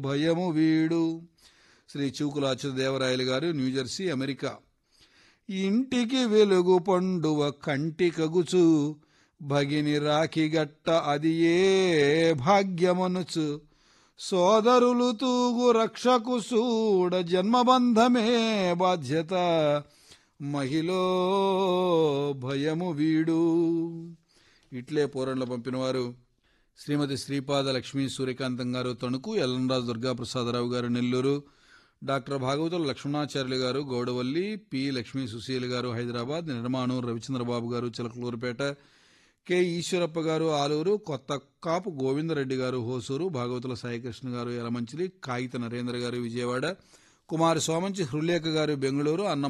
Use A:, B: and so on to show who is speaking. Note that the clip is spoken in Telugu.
A: భయము వీడు శ్రీ చివుకుల దేవరాయలు గారు న్యూజెర్సీ అమెరికా ఇంటికి వెలుగు పండువ కంటి కగుచు భగిని రాఖిగట్ట అది ఏ భాగ్యమనుచు సోదరులు తూగు రక్షకు సూడ జన్మబంధమే బాధ్యత మహిళో భయము వీడు ఇట్లే పూరణలో పంపినవారు శ్రీమతి శ్రీపాద లక్ష్మీ సూర్యకాంతం గారు తణుకు ఎల్లంరాజు దుర్గాప్రసాదరావు గారు నెల్లూరు డాక్టర్ భాగవతుల లక్ష్మణాచార్యులు గారు గౌడవల్లి పి లక్ష్మీ సుశీల్ గారు హైదరాబాద్ నిర్మాణం రవిచంద్రబాబు గారు చిలకలూరుపేట కె ఈశ్వరప్ప గారు ఆలూరు కొత్త కాపు గోవిందరెడ్డి గారు హోసూరు భాగవతుల సాయికృష్ణ గారు యలమంచిలి కాగిత నరేంద్ర గారు విజయవాడ కుమార్ సోమంచి హృలేఖ గారు బెంగళూరు అన్న